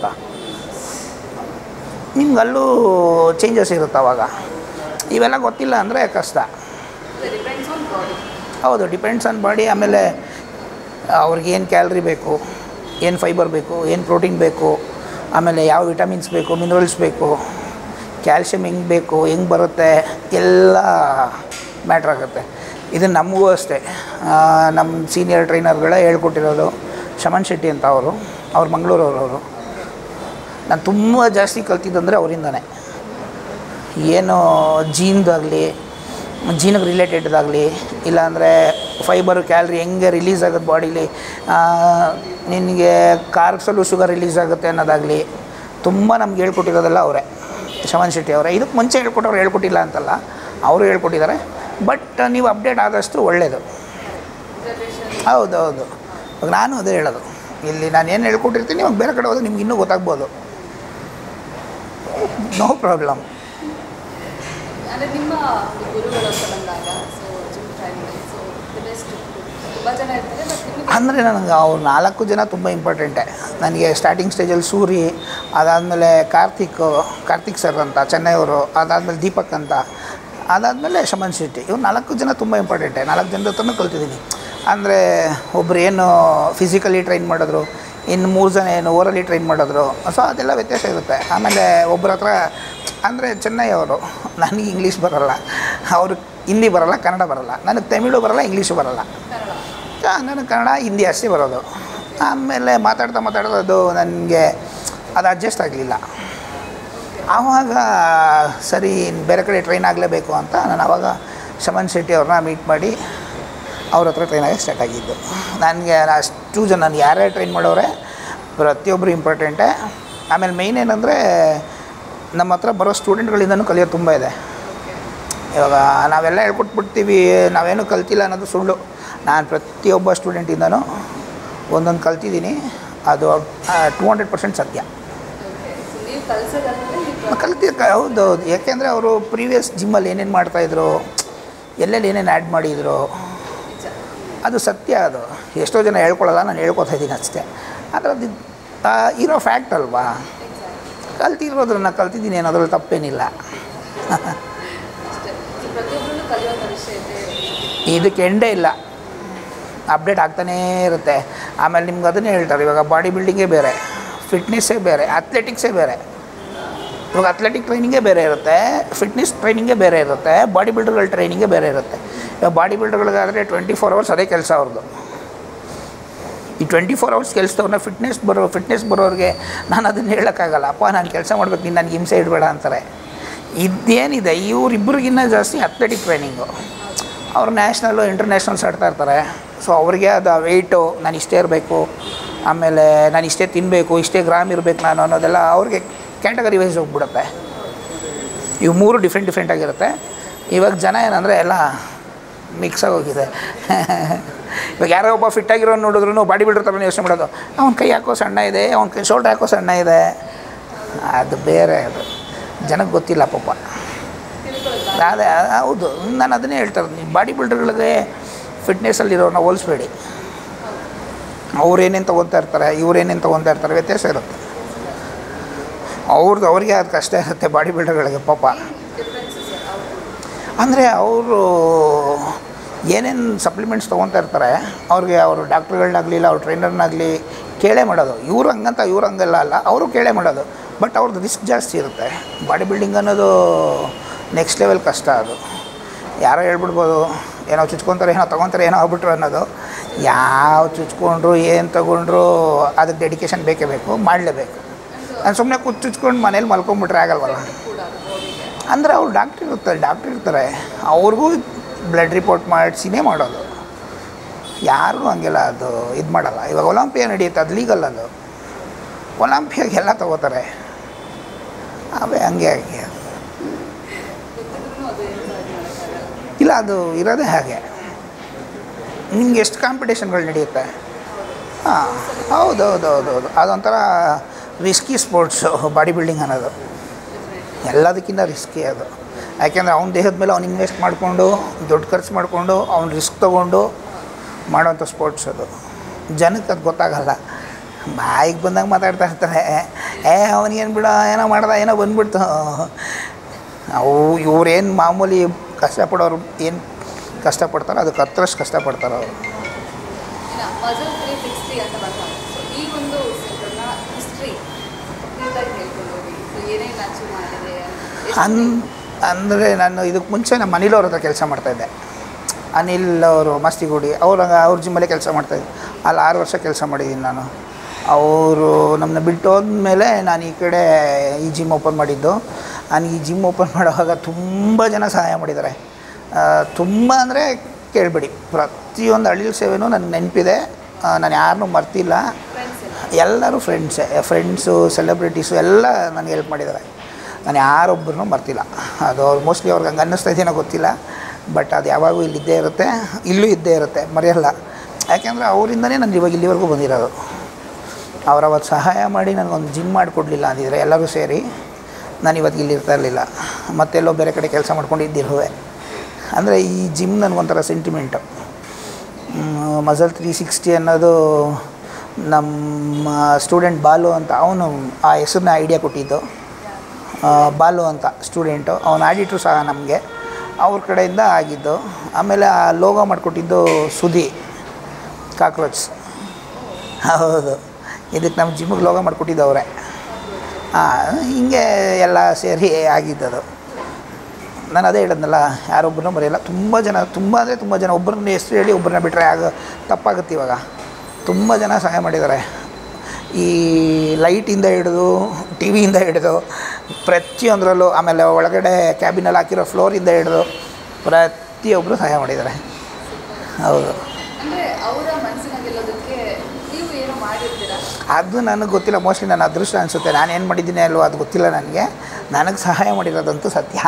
ನಿಮ್ಗೆ ಅಲ್ಲೂ ಚೇಂಜಸ್ ಇರುತ್ತೆ ಅವಾಗ ಇವೆಲ್ಲ ಗೊತ್ತಿಲ್ಲ ಅಂದರೆ ಕಷ್ಟ ಡಿಪೆಂಡ್ಸ್ ಆನ್ ಬಾಡಿ ಹೌದು ಡಿಪೆಂಡ್ಸ್ ಆನ್ ಬಾಡಿ ಆಮೇಲೆ ಅವ್ರಿಗೆ ಏನು ಕ್ಯಾಲ್ರಿ ಬೇಕು ಏನು ಫೈಬರ್ ಬೇಕು ಏನು ಪ್ರೋಟೀನ್ ಬೇಕು ಆಮೇಲೆ ಯಾವ ವಿಟಮಿನ್ಸ್ ಬೇಕು ಮಿನರಲ್ಸ್ ಬೇಕು ಕ್ಯಾಲ್ಶಿಯಮ್ ಹೆಂಗೆ ಬೇಕು ಹೆಂಗೆ ಬರುತ್ತೆ ಎಲ್ಲ ಮ್ಯಾಟ್ರ್ ಆಗುತ್ತೆ ಇದು ನಮಗೂ ಅಷ್ಟೇ ಆ, ನಮ್ಮ ಸೀನಿಯರ್ ಟ್ರೈನರ್ಗಳೇ ಹೇಳ್ಕೊಟ್ಟಿರೋದು ಶಮನ್ ಶೆಟ್ಟಿ ಅಂತ ಅವರು ಅವ್ರು ಮಂಗಳೂರವ್ರವರು ನಾನು ತುಂಬ ಜಾಸ್ತಿ ಕಲ್ತಿದ್ದಂದರೆ ಅವರಿಂದನೇ ಏನು ಜೀನ್ದಾಗಲಿ ಜೀನಿಗೆ ರಿಲೇಟೆಡ್ದಾಗಲಿ ಇಲ್ಲಾಂದರೆ ಫೈಬರು ಕ್ಯಾಲ್ರಿ ಹೆಂಗೆ ರಿಲೀಸ್ ಆಗುತ್ತೆ ಬಾಡೀಲಿ ನಿನಗೆ ಕಾರ್ಬ್ಸಲ್ಲೂ ಶುಗರ್ ರಿಲೀಸ್ ಆಗುತ್ತೆ ಅನ್ನೋದಾಗಲಿ ತುಂಬ ನಮ್ಗೆ ಹೇಳ್ಕೊಟ್ಟಿರೋದೆಲ್ಲ ಅವರೇ ಶವನ್ ಶೆಟ್ಟಿ ಅವರೇ ಇದಕ್ಕೆ ಮುಂಚೆ ಹೇಳ್ಕೊಟ್ಟವ್ರು ಹೇಳ್ಕೊಟ್ಟಿಲ್ಲ ಅಂತಲ್ಲ ಅವರು ಹೇಳ್ಕೊಟ್ಟಿದ್ದಾರೆ ಬಟ್ ನೀವು ಅಪ್ಡೇಟ್ ಆದಷ್ಟು ಒಳ್ಳೆಯದು ಹೌದು ಹೌದು ಇವಾಗ ನಾನು ಅದೇ ಹೇಳೋದು ಇಲ್ಲಿ ನಾನು ಏನು ಹೇಳ್ಕೊಟ್ಟಿರ್ತೀನಿ ಇವಾಗ ಬೇರೆ ಕಡೆ ಹೋದ್ರೆ ನಿಮ್ಗೆ ಇನ್ನೂ ಗೊತ್ತಾಗ್ಬೋದು ನೋ ಪ್ರಾಬ್ಲಮ್ ಅಂದರೆ ನಿಮ್ಮ ಒಂದು ಗುರುಗಳು ಅಂತ ಬಂದಾಗ so gym training so the best ತುಂಬ ಜನ ಇರ್ತಾರೆ ಬಟ್ ನಿಮಗೆ ಅಂದರೆ ನನಗೆ ಅವ್ರು ನಾಲ್ಕು ಜನ ತುಂಬ ಇಂಪಾರ್ಟೆಂಟೆ ನನಗೆ ಸ್ಟಾರ್ಟಿಂಗ್ ಸ್ಟೇಜಲ್ಲಿ ಸೂರಿ ಅದಾದಮೇಲೆ ಕಾರ್ತಿಕ್ ಕಾರ್ತಿಕ್ ಸರ್ ಅಂತ ಚೆನ್ನೈಯವರು ಅದಾದಮೇಲೆ ದೀಪಕ್ ಅಂತ ಅದಾದಮೇಲೆ ಶಮನ್ ಶೆಟ್ಟಿ ಇವ್ರು ನಾಲ್ಕು ಜನ ತುಂಬ ಇಂಪಾರ್ಟೆಂಟೆ ನಾಲ್ಕು ಜನದ ಹತ್ರನೂ ಕಲ್ತಿದ್ದೀನಿ ಅಂದರೆ ಒಬ್ರು ಏನು ಫಿಸಿಕಲಿ ಟ್ರೈನ್ ಮಾಡಿದ್ರು ಇನ್ನು ಮೂರು ಜನ ಏನು ಓರಲಿ ಟ್ರೈನ್ ಮಾಡಿದ್ರು ಸೊ ಅದೆಲ್ಲ ವ್ಯತ್ಯಾಸ ಇರುತ್ತೆ ಆಮೇಲೆ ಒಬ್ಬರ ಹತ್ರ ಅಂದರೆ ಚೆನ್ನೈ ಅವರು ನನಗೆ ಇಂಗ್ಲೀಷ್ ಬರೋಲ್ಲ ಅವರು ಹಿಂದಿ ಬರೋಲ್ಲ ಕನ್ನಡ ಬರೋಲ್ಲ ನನಗೆ ತಮಿಳು ಬರೋಲ್ಲ ಇಂಗ್ಲೀಷು ಬರೋಲ್ಲ ಆ, ನನಗೆ ಕನ್ನಡ ಹಿಂದಿ ಅಷ್ಟೇ ಬರೋದು ಆಮೇಲೆ ಮಾತಾಡ್ತಾ ಮಾತಾಡ್ತಾ ಅದು ನನಗೆ ಅದು ಅಡ್ಜಸ್ಟ್ ಆಗಲಿಲ್ಲ ಆವಾಗ ಸರಿ ಇನ್ನು ಬೇರೆ ಕಡೆ ಟ್ರೈನ್ ಆಗಲೇಬೇಕು ಅಂತ ನಾನು ಆವಾಗ ಶಮನ್ ಶೆಟ್ಟಿ ಅವ್ರನ್ನ ಮೀಟ್ ಮಾಡಿ ಅವ್ರ ಹತ್ರ ಟ್ರೈನ್ ಆಗಿ ಸ್ಟಾರ್ಟ್ ಆಗಿದ್ದು ನನಗೆ ಅಷ್ಟು ಜನ ನಾನು ಯಾರ್ಯಾರು ಟ್ರೈನ್ ಮಾಡೋರೆ ಪ್ರತಿಯೊಬ್ಬರು ಇಂಪಾರ್ಟೆಂಟೇ ಆಮೇಲೆ ಮೇಯ್ನ್ ಏನಂದರೆ ನಮ್ಮ ಹತ್ರ ಬರೋ ಸ್ಟೂಡೆಂಟ್ಗಳಿಂದನೂ ಕಲಿಯೋದು ತುಂಬ ಇದೆ ಇವಾಗ ನಾವೆಲ್ಲ ಹೇಳ್ಕೊಟ್ಬಿಡ್ತೀವಿ ನಾವೇನು ಕಲ್ತಿಲ್ಲ ಅನ್ನೋದು ಸುಳ್ಳು ನಾನು ಪ್ರತಿಯೊಬ್ಬ ಸ್ಟೂಡೆಂಟಿಂದನೂ ಒಂದೊಂದು ಕಲ್ತಿದ್ದೀನಿ ಅದು ಟೂ ಹಂಡ್ರೆಡ್ ಪರ್ಸೆಂಟ್ ಸತ್ಯ ಸೊ ನೀವು ಕಲಿಸೋದಂದ್ರೆ ನೀವು ಕಲ್ತಿ ಹೌದು ಹೌದು ಯಾಕೆಂದರೆ ಅವರು ಪ್ರೀವಿಯಸ್ ಜಿಮ್ಮಲ್ಲಿ ಏನೇನು ಮಾಡ್ತಾಯಿದ್ರು ಎಲ್ಲೆಲ್ಲಿ ಏನೇನು ಆ್ಯಡ್ ಮಾಡಿದರು ನಿಜ ಅದು ಸತ್ಯ ಅದು ಎಷ್ಟೋ ಜನ ಹೇಳ್ಕೊಳ್ಳಲ್ಲ ನಾನು ಹೇಳ್ಕೊತಾ ಇದ್ದೀನಿ ಅಷ್ಟೇ ಆದರೆ ಅದು ಆ, ಇರೋ ಫ್ಯಾಕ್ಟ್ ಅಲ್ವಾ ಕಲ್ತಿರೋದ್ರನ್ನ ಕಲ್ತಿದ್ದೀನಿ ಅನ್ನೋದ್ರಲ್ಲಿ ತಪ್ಪೇನಿಲ್ಲ ಅಷ್ಟೇ ಸೊ ಪ್ರತಿಯೊಬ್ಬರಲ್ಲೂ ಕಲಿಯುವಂಥ ವಿಷಯ ಇದೆ ಇದಕ್ಕೆ ಎಂಡೇ ಇಲ್ಲ ಅಪ್ಡೇಟ್ ಆಗ್ತಾನೇ ಇರುತ್ತೆ ಆಮೇಲೆ ನಿಮ್ಗೆ ಅದನ್ನೇ ಹೇಳ್ತಾರೆ ಇವಾಗ ಬಾಡಿ ಬಿಲ್ಡಿಂಗೇ ಬೇರೆ ಫಿಟ್ನೆಸ್ಸೇ ಬೇರೆ ಅಥ್ಲೆಟಿಕ್ಸೇ ಬೇರೆ ಇವಾಗ ಅಥ್ಲೆಟಿಕ್ ಟ್ರೈನಿಂಗೇ ಬೇರೆ ಇರುತ್ತೆ ಫಿಟ್ನೆಸ್ ಟ್ರೈನಿಂಗೇ ಬೇರೆ ಇರುತ್ತೆ ಬಾಡಿ ಬಿಲ್ಡರ್ಗಳ ಟ್ರೈನಿಂಗೇ ಬೇರೆ ಇರುತ್ತೆ ಇವಾಗ ಬಾಡಿ ಬಿಲ್ಡರ್ಗಳಿಗಾದರೆ ಟ್ವೆಂಟಿ ಫೋರ್ ಅವರ್ಸ್ ಅದೇ ಕೆಲಸ ಅವ್ರದ್ದು ಈ ಟ್ವೆಂಟಿ ಫೋರ್ ಅವರ್ಸ್ ಕೆಲಸದವ್ರನ್ನ ಫಿಟ್ನೆಸ್ ಬರೋ ಫಿಟ್ನೆಸ್ ಬರೋರಿಗೆ ನಾನು ಅದನ್ನು ಹೇಳೋಕ್ಕಾಗಲ್ಲ ಅಪ್ಪ ನಾನು ಕೆಲಸ ಮಾಡ್ಬೇಕು ನೀನು ನನಗೆ ಹಿಂಸೆ ಇಡಬೇಡ ಅಂತಾರೆ ಇದೇನಿದೆ ಇವರಿಬ್ಬರಿಗಿನ್ನ ಜಾಸ್ತಿ ಅಥ್ಲೆಟಿಕ್ ಟ್ರೈನಿಂಗು ಅವ್ರು ನ್ಯಾಷನಲ್ಲು ಇಂಟರ್ನ್ಯಾಷನಲ್ಸ್ ಆಡ್ತಾ ಇರ್ತಾರೆ ಸೊ ಅವ್ರಿಗೆ ಅದು ವೆಯ್ಟು ನಾನು ಇಷ್ಟೇ ಇರಬೇಕು ಆಮೇಲೆ ನಾನು ಇಷ್ಟೇ ತಿನ್ನಬೇಕು ಇಷ್ಟೇ ಗ್ರಾಮ್ ಇರಬೇಕು ನಾನು ಅನ್ನೋದೆಲ್ಲ ಅವ್ರಿಗೆ ಕ್ಯಾಟಗರಿ ವೈಸ್ ಹೋಗ್ಬಿಡುತ್ತೆ ಇವು ಮೂರು ಡಿಫ್ರೆಂಟ್ ಡಿಫ್ರೆಂಟ್ ಆಗಿರುತ್ತೆ ಇವಾಗ ಜನ ಏನಂದರೆ ಎಲ್ಲ ಮಿಕ್ಸ್ ಆಗೋಗಿದೆ ಇವಾಗ ಯಾರೋ ಒಬ್ಬ ಫಿಟ್ಟಾಗಿರೋ ನೋಡಿದ್ರು ಬಾಡಿ ಬಿಲ್ಡರ್ ಥರನೇ ಯೋಚನೆ ಮಾಡೋದು ಅವ್ನ ಕೈ ಹಾಕೋ ಸಣ್ಣ ಇದೆ ಅವ್ನ ಕೈ ಶೋಲ್ಡ್ರ್ ಹಾಕೋ ಸಣ್ಣ ಇದೆ ಅದು ಬೇರೆ ಅದು ಜನಕ್ಕೆ ಗೊತ್ತಿಲ್ಲ ಪಾಪ ಅದೇ ಹೌದು ನಾನು ಅದನ್ನೇ ಹೇಳ್ತಾರೆ ನೀವು ಬಾಡಿ ಬಿಲ್ಡರ್ಗಳಿಗೆ ಫಿಟ್ನೆಸ್ಸಲ್ಲಿರೋರನ್ನ ಹೋಲಿಸ್ಬೇಡಿ ಅವ್ರೇನೇನು ತೊಗೊತಾ ಇರ್ತಾರೆ ಇವ್ರೇನೇನು ತೊಗೊತಾ ಇರ್ತಾರೆ ವ್ಯತ್ಯಾಸ ಇರುತ್ತೆ ಅವ್ರದ್ದು ಅವ್ರಿಗೆ ಅದು ಕಷ್ಟ ಇರುತ್ತೆ ಬಾಡಿ ಬಿಲ್ಡರ್ಗಳಿಗೆ ಪಾಪ ಅಂದರೆ ಅವರು ಏನೇನು ಸಪ್ಲಿಮೆಂಟ್ಸ್ ತೊಗೊತಾ ಇರ್ತಾರೆ ಅವ್ರಿಗೆ ಅವರು ಡಾಕ್ಟ್ರುಗಳನ್ನಾಗಲಿ ಇಲ್ಲ ಅವ್ರ ಟ್ರೈನರ್ನಾಗಲಿ ಕೇಳೇ ಮಾಡೋದು ಇವ್ರು ಹಂಗಂತ ಇವ್ರು ಹಂಗಲ್ಲ ಅಲ್ಲ ಅವರು ಕೇಳೇ ಮಾಡೋದು ಬಟ್ ಅವ್ರದ್ದು ರಿಸ್ಕ್ ಜಾಸ್ತಿ ಇರುತ್ತೆ ಬಾಡಿ ಬಿಲ್ಡಿಂಗ್ ಅನ್ನೋದು ನೆಕ್ಸ್ಟ್ ಲೆವೆಲ್ ಕಷ್ಟ ಅದು ಯಾರೋ ಹೇಳ್ಬಿಡ್ಬೋದು ಏನೋ ಚುಚ್ಕೊತಾರೆ ಏನೋ ತೊಗೊತಾರೆ ಏನೋ ಆಗ್ಬಿಟ್ರು ಅನ್ನೋದು ಯಾವ ಚುಚ್ಕೊಂಡ್ರು ಏನು ತೊಗೊಂಡ್ರು ಅದಕ್ಕೆ ಡೆಡಿಕೇಶನ್ ಬೇಕೇ ಬೇಕು ಮಾಡಲೇಬೇಕು ನಾನು ಸುಮ್ಮನೆ ಕೂತ್ ಚುಚ್ಕೊಂಡು ಮನೇಲಿ ಮಲ್ಕೊಂಬಿಟ್ರೆ ಆಗಲ್ವಲ್ಲ ಅಂದರೆ ಅವ್ರು ಡಾಕ್ಟ್ರ್ ಇರ್ತಾರೆ ಡಾಕ್ಟ್ರ್ ಇರ್ತಾರೆ ಅವ್ರಿಗೂ ಬ್ಲಡ್ ರಿಪೋರ್ಟ್ ಮಾಡಿಸಿನೇ ಮಾಡೋದು ಯಾರಿಗೂ ಹಂಗೆಲ್ಲ ಅದು ಇದು ಮಾಡಲ್ಲ ಇವಾಗ ಒಲಂಪಿಯಾ ನಡೆಯುತ್ತೆ ಅದು ಲೀಗಲ್ ಅದು ಒಲಂಪಿಯಾಗೆಲ್ಲ ತಗೋತಾರೆ ಅವೇ ಹಂಗೆ ಹಂಗೆ ಇಲ್ಲ ಅದು ಇರೋದೇ ಹಾಗೆ ನಿಮ್ಗೆ ಎಷ್ಟು ಕಾಂಪಿಟೇಷನ್ಗಳು ನಡೆಯುತ್ತೆ ಹಾಂ ಹೌದು ಹೌದು ಹೌದು ಹೌದು ಅದೊಂಥರ ರಿಸ್ಕಿ ಸ್ಪೋರ್ಟ್ಸು ಬಾಡಿ ಬಿಲ್ಡಿಂಗ್ ಅನ್ನೋದು ಎಲ್ಲದಕ್ಕಿಂತ ರಿಸ್ಕಿ ಅದು ಯಾಕೆಂದರೆ ಅವ್ನ ದೇಹದ ಮೇಲೆ ಅವ್ನು ಇನ್ವೆಸ್ಟ್ ಮಾಡಿಕೊಂಡು ದುಡ್ಡು ಖರ್ಚು ಮಾಡಿಕೊಂಡು ಅವ್ನು ರಿಸ್ಕ್ ತೊಗೊಂಡು ಮಾಡೋವಂಥ ಸ್ಪೋರ್ಟ್ಸ್ ಅದು ಜನಕ್ಕೆ ಅದು ಗೊತ್ತಾಗಲ್ಲ ಬಾಯಿಗೆ ಬಂದಾಗ ಮಾತಾಡ್ತಾ ಇರ್ತಾರೆ ಏ ಅವನಿಗೇನು ಬಿಡ ಏನೋ ಮಾಡ್ದ ಏನೋ ಬಂದ್ಬಿಡ್ತು ಅವು ಇವ್ರೇನು ಮಾಮೂಲಿ ಕಷ್ಟಪಡೋರು ಏನು ಕಷ್ಟಪಡ್ತಾರೋ ಅದಕ್ಕೆ ಹತ್ತರಷ್ಟು ಕಷ್ಟಪಡ್ತಾರೆ ಅವರು ಇನ್ನು ಮಜಲ್ ತ್ರೀ ಸಿಕ್ಸ್ಟಿ ಅಂತ ಬಂದಾಗ ಸೊ ಈ ಒಂದು ಸೆಂಟರ್ನ ಹಿಸ್ಟ್ರಿ ಕಂಪ್ಲೀಟಾಗಿ ಹೇಳ್ಕೊಂಡು ಹೋಗಿ ಸೊ ಏನೇನು ಅಚೀವ್ ಮಾಡಿದೆ ಎಷ್ಟು ಅನ್ ಅಂದರೆ ನಾನು ಇದಕ್ಕೆ ಮುಂಚೆ ನಮ್ಮ ಅನಿಲ್ ಅವ್ರ ಹತ್ರ ಕೆಲಸ ಮಾಡ್ತಾಯಿದ್ದೆ ಅನಿಲ್ ಅವರು ಮಸ್ತಿಗುಡಿ ಅವ್ರ ಅವ್ರ ಜಿಮ್ಮಲ್ಲೇ ಕೆಲಸ ಮಾಡ್ತಾಯಿದ್ದೆ ಅಲ್ಲಿ ಆರು ವರ್ಷ ಕೆಲಸ ಮಾಡಿದ್ದೀನಿ ನಾನು ಅವರು ನಮ್ಮನ್ನ ಬಿಟ್ಟು ಹೋದ್ಮೇಲೆ ನಾನು ಈ ಕಡೆ ಈ ಜಿಮ್ ಓಪನ್ ಮಾಡಿದ್ದು ನಾನು ಈ ಜಿಮ್ ಓಪನ್ ಮಾಡುವಾಗ ತುಂಬ ಜನ ಸಹಾಯ ಮಾಡಿದ್ದಾರೆ ತುಂಬ ಅಂದರೆ ಕೇಳಬೇಡಿ ಪ್ರತಿಯೊಂದು ಹಳ್ಳಿ ಸೇವೆನೂ ನನಗೆ ನೆನಪಿದೆ ನಾನು ಯಾರನ್ನೂ ಮರ್ತಿಲ್ಲ ಫ್ರೆಂಡ್ಸ್ ಎಲ್ಲರೂ ಫ್ರೆಂಡ್ಸೇ ಫ್ರೆಂಡ್ಸು ಸೆಲೆಬ್ರಿಟೀಸು ಎಲ್ಲ ನನಗೆ ಹೆಲ್ಪ್ ಮಾಡಿದ್ದಾರೆ ನಾನು ಯಾರೊಬ್ಬರನ್ನೂ ಮರ್ತಿಲ್ಲ ಅದು ಅವ್ರು ಮೋಸ್ಟ್ಲಿ ಅವ್ರಿಗೆ ಹಂಗೆ ಅನ್ನಿಸ್ತಾ ಇದೆಯೋ ಗೊತ್ತಿಲ್ಲ ಬಟ್ ಅದು ಯಾವಾಗೂ ಇಲ್ಲಿ ಇದ್ದೇ ಇರುತ್ತೆ ಇಲ್ಲೂ ಇದ್ದೇ ಇರುತ್ತೆ ಮರೆಯಲ್ಲ ಯಾಕೆಂದರೆ ಅವರಿಂದನೇ ನಾನು ಇವಾಗ ಇಲ್ಲಿವರೆಗೂ ಬಂದಿರೋದು ಅವ್ರು ಅವತ್ತು ಸಹಾಯ ಮಾಡಿ ನನಗೊಂದು ಜಿಮ್ ಮಾಡಿಕೊಡ್ಲಿಲ್ಲ ಅಂದಿದ್ರೆ ಎಲ್ಲರೂ ಸೇರಿ ನಾನು ಇವತ್ತು ಇಲ್ಲಿ ಇರ್ತಾ ಇರಲಿಲ್ಲ ಮತ್ತೆಲ್ಲೋ ಬೇರೆ ಕಡೆ ಕೆಲಸ ಮಾಡ್ಕೊಂಡಿದ್ದಿರುವೆ ಅಂದರೆ ಈ ಜಿಮ್ ನನಗೊಂಥರ ಸೆಂಟಿಮೆಂಟು ಮಜಲ್ ತ್ರೀ ಸಿಕ್ಸ್ಟಿ ಅನ್ನೋದು ನಮ್ಮ ಸ್ಟೂಡೆಂಟ್ ಬಾಲು ಅಂತ ಅವನು ಆ ಹೆಸರನ್ನ ಐಡಿಯಾ ಕೊಟ್ಟಿದ್ದು ಆ, ಬಾಲು ಅಂತ ಸ್ಟೂಡೆಂಟು ಅವನು ಆಡಿಟ್ರು ಸಹ ನಮಗೆ ಅವ್ರ ಕಡೆಯಿಂದ ಆಗಿದ್ದು ಆಮೇಲೆ ಆ ಲೋಗೋ ಮಾಡಿಕೊಟ್ಟಿದ್ದು ಸುದಿ ಕಾಕ್ರೋಚ್ ಹೌದು ಇದಕ್ಕೆ ನಮ್ಮ ಜಿಮ್ಮಿಗೆ ಲೋಗೋ ಮಾಡಿಕೊಟ್ಟಿದ್ದವ್ರೆ ಹಾಂ ಹಿಂಗೆ ಎಲ್ಲ ಸೇರಿ ಆಗಿದ್ದದು ನಾನು ಅದೇ ಹೇಳಿದ್ನಲ್ಲ ಯಾರೊಬ್ಬರನ್ನೂ ಮರೆಯಲ್ಲ ತುಂಬ ಜನ ತುಂಬ ಅಂದರೆ ತುಂಬ ಜನ ಒಬ್ಬರನ್ನ ಹೆಸರು ಹೇಳಿ ಒಬ್ಬರನ್ನ ಬಿಟ್ಟರೆ ಆಗ ತಪ್ಪಾಗುತ್ತೆ ಇವಾಗ ತುಂಬ ಜನ ಸಹಾಯ ಮಾಡಿದ್ದಾರೆ ಈ ಲೈಟಿಂದ ಹಿಡಿದು ಟಿ ವಿಯಿಂದ ಹಿಡಿದು ಪ್ರತಿಯೊಂದರಲ್ಲೂ ಆಮೇಲೆ ಒಳಗಡೆ ಕ್ಯಾಬಿನಲ್ಲಿ ಹಾಕಿರೋ ಫ್ಲೋರಿಂದ ಹಿಡಿದು ಪ್ರತಿಯೊಬ್ಬರು ಸಹಾಯ ಮಾಡಿದ್ದಾರೆ ಹೌದು ಅಂದ್ರೆ ಅವರ ಮನಸ್ಸಿನ ಗೆಲ್ಲೋದಕ್ಕೆ ನೀವು ಏನು ಮಾಡಿರ್ತೀರಾ ಅದು ನನಗೆ ಗೊತ್ತಿಲ್ಲ ಮೋಸ್ಟ್ಲಿ ನನ್ನ ಅದೃಷ್ಟ ಅನಿಸುತ್ತೆ ನಾನು ಏನು ಮಾಡಿದ್ದೀನಿ ಅಲ್ವೋ ಅದು ಗೊತ್ತಿಲ್ಲ ನನಗೆ ನನಗೆ ಸಹಾಯ ಮಾಡಿರೋದಂತೂ ಸತ್ಯ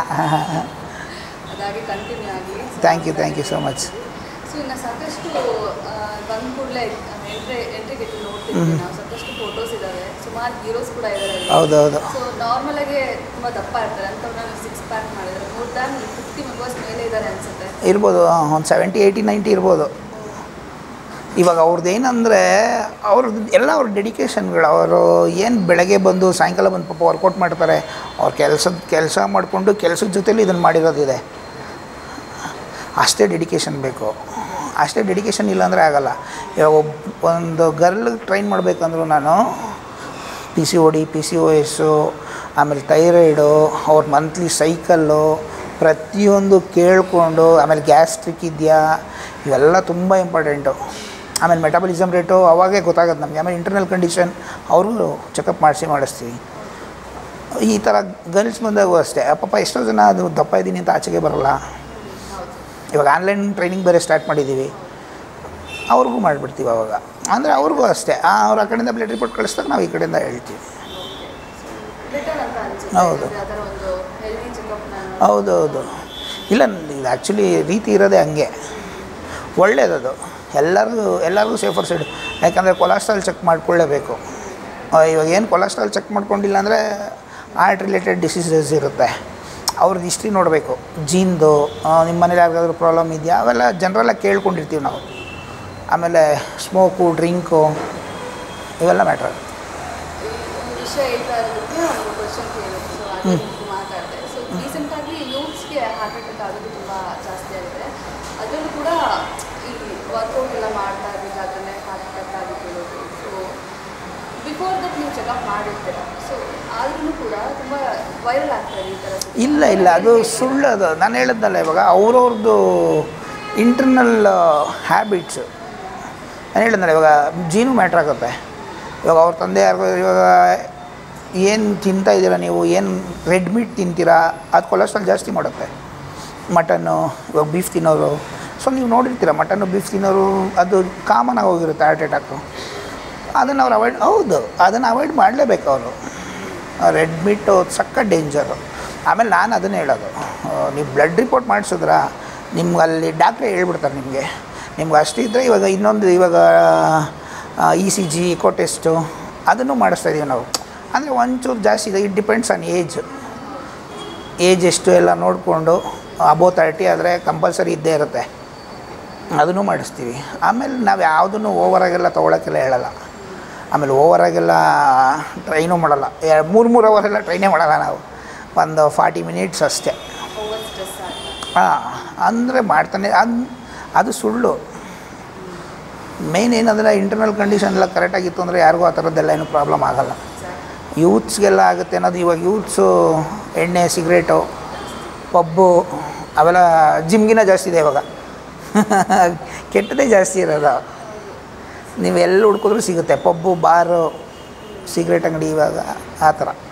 ಅದಾಗಿ ಕಂಟಿನ್ಯೂ ಆಗಲಿ thank you thank you so much so ಇನ್ನು ಸಾಕಷ್ಟು ಆ, ಬಂದ ಕೂಡಲೇ ಎಂಟ್ರಿ ಎಂಟ್ರಿ ಗೆಟ್ ನೋಡ್ತಿದ್ವಿ ನಾವು ಸಾಕಷ್ಟು ಫೋಟೋಸ್ ಇದ್ದಾವೆ ಸುಮಾರು ಹೀರೋಸ್ ಕೂಡ ಇದ್ದಾರೆ ಹೌದೌದು ಸೊ ನಾರ್ಮಲ್ ಆಗಿ ತುಂಬಾ ದಪ್ಪ ಇರ್ತಾರೆ ಅಂಥವ್ರನ್ನ ಸಿಕ್ಸ್ ಪ್ಯಾಕ್ ಮಾಡಿದ್ದಾರೆ ಮೋರ್ ದ್ಯಾನ್ ಫಿಫ್ಟಿ ಮೆಂಬರ್ಸ್ ಮೇಲೆ ಇದ್ದಾರೆ ಅನ್ಸುತ್ತೆ ಇರ್ಬೋದು ಒಂದು ಸೆವೆಂಟಿ ಏಯ್ಟಿ ನೈಂಟಿ ಇರ್ಬೋದು ಇವಾಗ ಅವ್ರದ್ದು ಏನಂದರೆ ಅವ್ರದ್ದು ಎಲ್ಲ ಅವ್ರ ಡೆಡಿಕೇಶನ್ಗಳು ಅವರು ಏನು ಬೆಳಗ್ಗೆ ಬಂದು ಸಾಯಂಕಾಲ ಬಂದು ಪಾಪ ವರ್ಕೌಟ್ ಮಾಡ್ತಾರೆ ಅವ್ರ ಕೆಲಸದ ಕೆಲಸ ಮಾಡಿಕೊಂಡು ಕೆಲಸದ ಜೊತೆಲಿ ಇದನ್ನು ಮಾಡಿರೋದಿದೆ ಅಷ್ಟೇ ಡೆಡಿಕೇಶನ್ ಬೇಕು ಅಷ್ಟೇ ಡೆಡಿಕೇಶನ್ ಇಲ್ಲ ಅಂದರೆ ಆಗಲ್ಲ ಇವಾಗ ಒಬ್ಬ ಒಂದು ಗರ್ಲ್ ಟ್ರೈನ್ ಮಾಡಬೇಕಂದ್ರೂ ನಾನು P C O D P C O S ಆಮೇಲೆ ಥೈರಾಯ್ಡು ಅವ್ರ ಮಂತ್ಲಿ ಸೈಕಲ್ಲು ಪ್ರತಿಯೊಂದು ಕೇಳಿಕೊಂಡು ಆಮೇಲೆ ಗ್ಯಾಸ್ಟ್ರಿಕ್ ಇದೆಯಾ ಇವೆಲ್ಲ ತುಂಬ ಇಂಪಾರ್ಟೆಂಟು ಆಮೇಲೆ ಮೆಟಾಬಲಿಸಮ್ ರೇಟು ಅವಾಗೇ ಗೊತ್ತಾಗುತ್ತೆ ನಮಗೆ ಆಮೇಲೆ ಇಂಟರ್ನಲ್ ಕಂಡೀಷನ್ ಅವರು ಚೆಕಪ್ ಮಾಡಿಸಿ ಮಾಡಿಸ್ತೀವಿ ಈ ಥರ ಗರ್ಲ್ಸ್ ಬಂದಾಗೂ ಅಷ್ಟೇ ಪಾಪ ಎಷ್ಟೋ ಜನ ಅದು ದಪ್ಪ ಇದ್ದೀನಿ ಅಂತ ಆಚೆಗೆ ಬರಲ್ಲ ಇವಾಗ ಆನ್ಲೈನ್ ಟ್ರೈನಿಂಗ್ ಬೇರೆ ಸ್ಟಾರ್ಟ್ ಮಾಡಿದ್ದೀವಿ ಅವ್ರಿಗೂ ಮಾಡಿಬಿಡ್ತೀವಿ ಅವಾಗ ಅಂದರೆ ಅವ್ರಿಗೂ ಅಷ್ಟೇ ಆ, ಅವ್ರು ಆ ಕಡೆಯಿಂದ ಬ್ಲಡ್ ರಿಪೋರ್ಟ್ ಕಳಿಸ್ದಾಗ ನಾವು ಈ ಕಡೆಯಿಂದ ಹೇಳ್ತೀವಿ ಬೆಟರ್ ಅಂತ ಅನ್ಸುತ್ತೆ ಹೌದು. ಆ ಥರ ಒಂದು ಹೆಲ್ದಿ ಚೆಕಪ್ನ ಹೌದು ಹೌದು ಇಲ್ಲ ಇದು ಆ್ಯಕ್ಚುಲಿ ರೀತಿ ಇರೋದೇ ಹಂಗೆ ಒಳ್ಳೇದದು ಎಲ್ಲರಿಗೂ ಎಲ್ಲರಿಗೂ ಸೇಫರ್ ಸೈಡ್ ಯಾಕಂದರೆ ಕೊಲೆಸ್ಟ್ರಾಲ್ ಚೆಕ್ ಮಾಡ್ಕೊಳ್ಳೇಬೇಕು ಆ, ಇವಾಗ ಏನು ಕೊಲೆಸ್ಟ್ರಾಲ್ ಚೆಕ್ ಮಾಡ್ಕೊಂಡಿಲ್ಲ ಅಂದರೆ ಹಾರ್ಟ್ ರಿಲೇಟೆಡ್ ಡಿಸೀಸಸ್ ಇರುತ್ತೆ ಅವ್ರದ್ದು ಹಿಸ್ಟ್ರಿ ನೋಡಬೇಕು ಜೀನ್ದು ನಿಮ್ಮ ಮನೇಲಿ ಯಾರಿಗಾದ್ರೂ ಪ್ರಾಬ್ಲಮ್ ಇದೆಯಾ ಅವೆಲ್ಲ ಜನರೆಲ್ಲ ಕೇಳ್ಕೊಂಡಿರ್ತೀವಿ ನಾವು ಆಮೇಲೆ ಸ್ಮೋಕು ಡ್ರಿಂಕು ಇವೆಲ್ಲ ಮ್ಯಾಟ್ರ್ ಈ ವಿಷಯ ಹೇಳ್ತಾ ಇರೋದಕ್ಕೆ ಒಂದು ಕ್ವಶನ್ ಕೇಳಿದ್ರು ಸೊ ಅದು ಮಾತಾಡಿದೆ ಸೊ ರೀಸೆಂಟಾಗಿ ಯೂತ್ಸ್ಗೆ ಹಾರ್ಟ್ ಅಟ್ಯಾಕ್ ಆಗೋದು ತುಂಬ ಜಾಸ್ತಿ ಆಗಿದೆ ಅದರಲ್ಲೂ ಕೂಡ ಈ ವರ್ಕೌಟ್ ಎಲ್ಲ ಮಾಡ್ತಾ ಇರಬೇಕಾದ್ರೆ ಹಾರ್ಟ್ ಅಟ್ಯಾಕ್ ಆಗಿರೋದು ಸೊ ಬಿಫೋರ್ ದಟ್ ನೀವು ಚೆಕಪ್ ಮಾಡಿರ್ತೀರ ಸೊ ಆದ್ರೂ ಕೂಡ ತುಂಬ ವೈರಲ್ ಆಗ್ತಾ ಇದೆ ಈ ಥರ ಇಲ್ಲ ಇಲ್ಲ ಅದು ಸುಳ್ಳು ಅದು ನಾನು ಹೇಳಿದ್ನಲ್ಲ ಇವಾಗ ಅವ್ರವ್ರದ್ದು ಇಂಟರ್ನಲ್ ಹ್ಯಾಬಿಟ್ಸು ನಾನು ಹೇಳಿದ್ನಲ್ಲ ಇವಾಗ ಜೀನು ಮ್ಯಾಟ್ರ್ ಆಗುತ್ತೆ ಇವಾಗ ಅವ್ರ ತಂದೆ ಯಾರಿಗೋ ಇವಾಗ ಏನು ತಿಂತಾ ಇದ್ದೀರಾ ನೀವು ಏನು ರೆಡ್ ಮೀಟ್ ತಿಂತೀರಾ ಅದು ಕೊಲೆಸ್ಟ್ರಾಲ್ ಜಾಸ್ತಿ ಮಾಡುತ್ತೆ ಮಟನ್ನು ಇವಾಗ ಬೀಫ್ ತಿನ್ನೋರು ಸೊ ನೀವು ನೋಡಿರ್ತೀರ ಮಟನ್ನು ಬೀಫ್ ತಿನ್ನೋರು ಅದು ಕಾಮನ್ ಆಗಿ ಹೋಗಿರುತ್ತೆ ಹಾರ್ಟ್ ಅಟ್ಯಾಕು ಅದನ್ನು ಅವ್ರು ಅವಾಯ್ಡ್ ಹೌದು ಅದನ್ನು ಅವಾಯ್ಡ್ ಮಾಡಲೇಬೇಕು ಅವರು ರೆಡ್ ಮೀಟು ಸಕ್ಕ ಡೇಂಜರು ಆಮೇಲೆ ನಾನು ಅದನ್ನೇ ಹೇಳೋದು ಆ, ನೀವು ಬ್ಲಡ್ ರಿಪೋರ್ಟ್ ಮಾಡಿಸಿದ್ರ ನಿಮ್ಗೆ ಅಲ್ಲಿ ಡಾಕ್ಟ್ರೇ ಹೇಳ್ಬಿಡ್ತಾರೆ ನಿಮಗೆ ನಿಮ್ಗೆ ಅಷ್ಟಿದ್ದರೆ ಇವಾಗ ಇನ್ನೊಂದು ಇವಾಗ E C G echo test ಅದನ್ನು ಮಾಡಿಸ್ತಾ ಇದೀವಿ ನಾವು ಅಂದರೆ ಒಂಚೂರು ಜಾಸ್ತಿ ಇದೆ it depends on age age ಎಷ್ಟು ಎಲ್ಲ ನೋಡಿಕೊಂಡು ಅಬೋ ತರ್ಟಿ ಆದರೆ ಕಂಪಲ್ಸರಿ ಇದ್ದೇ ಇರುತ್ತೆ ಅದನ್ನು ಮಾಡಿಸ್ತೀವಿ ಆಮೇಲೆ ನಾವು ಯಾವುದನ್ನು ಓವರಾಗೆಲ್ಲ ತೊಗೊಳಕ್ಕೆಲ್ಲ ಹೇಳಲ್ಲ ಆಮೇಲೆ ಓವರಾಗೆಲ್ಲ ಟ್ರೈನು ಮಾಡಲ್ಲ ಎರಡು ಮೂರು ಮೂರು ಅವರೆಲ್ಲ ಟ್ರೈನೇ ಮಾಡಲ್ಲ ನಾವು ಒಂದು ಫಾರ್ಟಿ ಮಿನಿಟ್ಸ್ ಅಷ್ಟೇ ಓವರ್ ಸ್ಟ್ರೆಸ್ ಆಗ್ತದೆ ಹಾಂ ಅಂದರೆ ಮಾಡ್ತಾನೆ ಅದು ಅದು ಸುಳ್ಳು ಮೇಯ್ನ್ ಏನಂದರೆ ಇಂಟರ್ನಲ್ ಕಂಡೀಷನ್ ಎಲ್ಲ ಕರೆಕ್ಟಾಗಿತ್ತು ಅಂದರೆ ಯಾರಿಗೂ ಆ ಥರದ್ದೆಲ್ಲ ಏನೂ ಪ್ರಾಬ್ಲಮ್ ಆಗಲ್ಲ ಯೂತ್ಸ್ಗೆಲ್ಲ ಆಗುತ್ತೆ ಅನ್ನೋದು ಇವಾಗ ಯೂತ್ಸು ಎಣ್ಣೆ ಸಿಗರೇಟು ಪಬ್ಬು ಅವೆಲ್ಲ ಜಿಮ್ಗಿನ ಜಾಸ್ತಿ ಇದೆ ಇವಾಗ ಕೆಟ್ಟದೇ ಜಾಸ್ತಿ ಇರೋದು ನೀವು ಎಲ್ಲಿ ಹುಡ್ಕಿದ್ರೂ ಸಿಗುತ್ತೆ ಪಬ್ಬು ಬಾರು ಸಿಗರೇಟ್ ಅಂಗಡಿ ಇವಾಗ ಆ ಥರ